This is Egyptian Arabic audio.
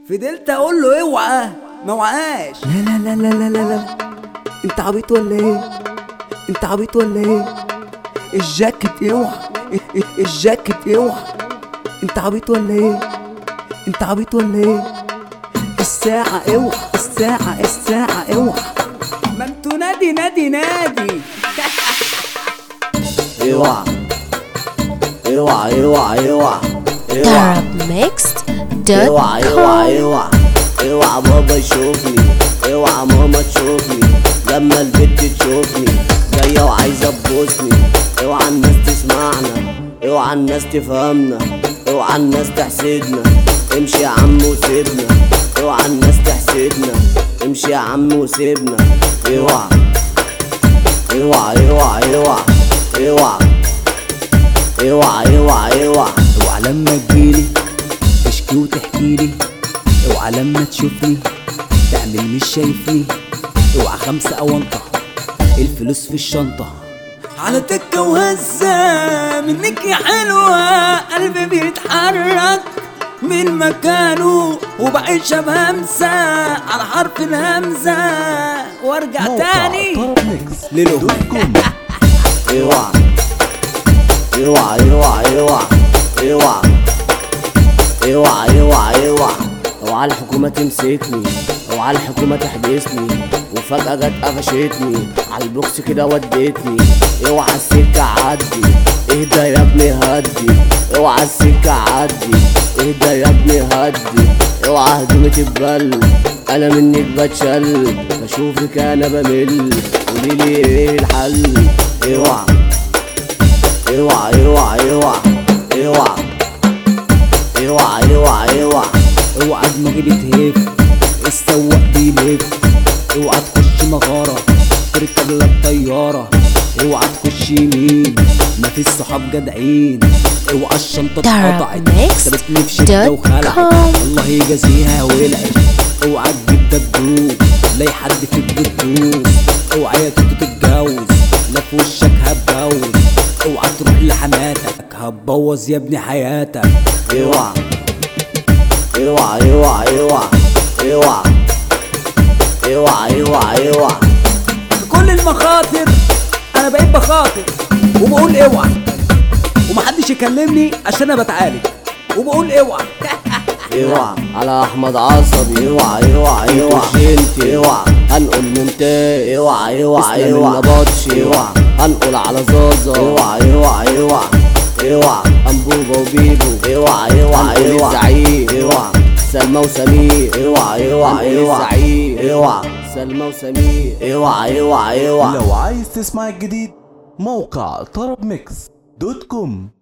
فضلت اقول له اوعى ما وعاش لا لا لا لا لا لا لا انت عبيط ولا ايه انت عبيط ولا ايه الجاكيت اوعى الجاكيت اوعى انت عبيط ولا ايه انت عبيط ولا ايه الساعة اوعى الساعة الساعة اوعى ما انتوا نادي نادي نادي اوعى اوعى اوعى اوعى اوعى Arabmixed.com اوعى اوعى اوعى اوعى بابا يشوفني اوعى ماما تشوفني لما البت تشوفني جاية وعايزة تبوسني اوعى الناس تسمعنا اوعى الناس تفهمنا اوعى الناس تحسدنا امشي يا عم وسيبنا اوعى الناس تحسدنا امشي يا عم وسيبنا اوعى اوعى اوعى اوعى اوعى اوعى اوعى اوعى اوعى لما تجيلي تشكي وتحكيلي اوعى لما تشوفني تعمل مش شايفني اوعى خمسة او انطة الفلوس في الشنطة على تكة وهزة منك يا حلوة قلبي بيتحرك من مكانه وبعيشها بهمسة على حرف الهمزة وارجع تاني للهدوء اوعى اوعى اوعى اوعى اوعى اوعى اوعى اوعى اوعى الحكومة تمسكني اوعى الحكومة تحبسني وفجأة جت قفشتني على البوكس كده ودتني اوعى السكة عدي اهدى يا ابني هدي اوعى السكة عدي اهدى يا ابني هدي اوعى هدومي تتبل انا منك بتشل بشوفك انا بمل قوليلي ايه الحل اوعى اوعى اوعى اوعى اوعى اوعى اوعى اوعى اوعى دماغي بتهف السواق بيلف اوعى تخش مغارة تركب لك طيارة اوعى تخش يمين مفيش صحاب جدعين اوعى الشنطة اتقطعت Darkmix سابتني في شدة وخلعت com. الله يجازيها ولعت اوعى تجيب ده تدوب لاقي حد فيك بتدوب اوعى يا توتو تتجوز لا في وشك هتجوز اوعى تروح لحماتك هتبوظ يا ابني حياتك اوعى اوعى اوعى اوعى اوعى اوعى اوعى اوعى في كل المخاطر انا بقيت بخاطر وبقول اوعى ومحدش يكلمني عشان انا بتعالج وبقول اوعى اوعى على احمد عصبي اوعى اوعى اوعى انت اوعى هنقول ممتاز اوعى اوعى تسلم اوعى النبطشي. اوعى هنقول على زازا اوعى اوعى اوعى اوعى انبوبه وبيبو اوعى اوعى هنقول اوعى الزعيم. اوعى سلمى وسمير اوعى اوعى هنقول اوعى الزعيم. اوعى سلمى وسمير اوعى اوعى اوعى لو عايز تسمع الجديد موقع طرب ميكس دوت كوم